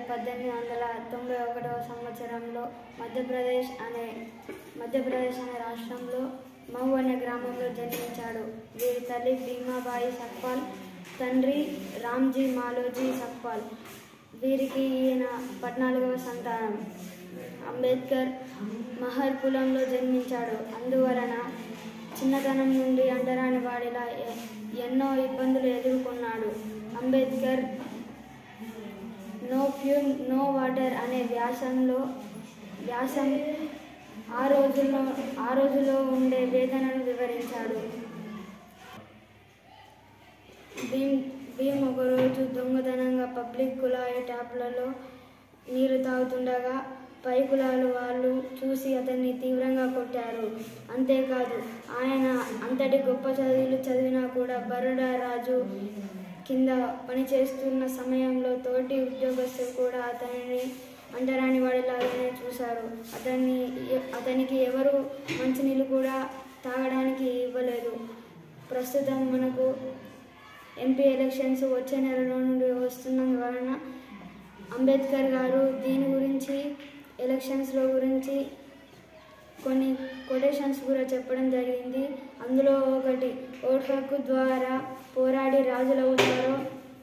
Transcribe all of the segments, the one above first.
పద్దెనిమిది వందల తొంభై ఒకటవ సంవత్సరంలో మధ్యప్రదేశ్ అనే మధ్యప్రదేశ్ అనే రాష్ట్రంలో మహు అనే గ్రామంలో జన్మించాడు వీరి తల్లి భీమాబాయి సక్పాల్ తండ్రి రామ్జీ మాలోజీ సక్పాల్ వీరికి ఈయన పద్నాలుగవ సంతానం అంబేద్కర్ మహర్ కులంలో జన్మించాడు అందువలన చిన్నతనం నుండి అంటరాని వాడిలా ఎ- ఎన్నో ఇబ్బందులు ఎదుర్కొన్నాడు Ambedkar no peon no water అనే వ్యాసంలో వ్యాసం ఆ రోజుల్లో ఆ రోజులో ఉండే వేదనను వివరించాడు భీమ్ భీమ్ ఒకరోజు దొంగతనంగా పబ్లిక్ కుళాయి ట్యాప్లలో నీరు తాగుతుండగా పై కులాలు వాళ్ళు చూసి అతన్ని తీవ్రంగా కొట్టారు అంతేకాదు ఆయన అంతటి గొప్ప చదువులు చదివినా కూడా బరోడా రాజు కింద పనిచేస్తున్న సమయంలో తోటి ఉద్యోగస్తులు కూడా అతనిని అంటరాని వాడిలాగానే చూశారు అతన్ని అతనికి ఎవరు మంచినీళ్ళు కూడా తాగడానికి ఇవ్వలేదు ప్రస్తుతం మనకు ఎంపీ ఎలక్షన్స్ వచ్చే నెలలో నుండి వస్తున్నందువలన అంబేద్కర్ గారు దీని గురించి ఎలక్షన్స్లో గురించి కొన్ని కొటేషన్స్ కూడా చెప్పడం జరిగింది అందులో ఒకటి ఓటు హక్కు ద్వారా పోరాడి రాజులవుతారో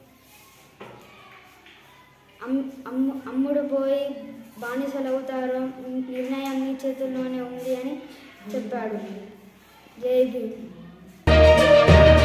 అమ్ అమ్ము అమ్ముడు పోయి బానిసలవుతారో నిర్ణయం మీ చేతుల్లోనే ఉంది అని చెప్పాడు జై భీమ్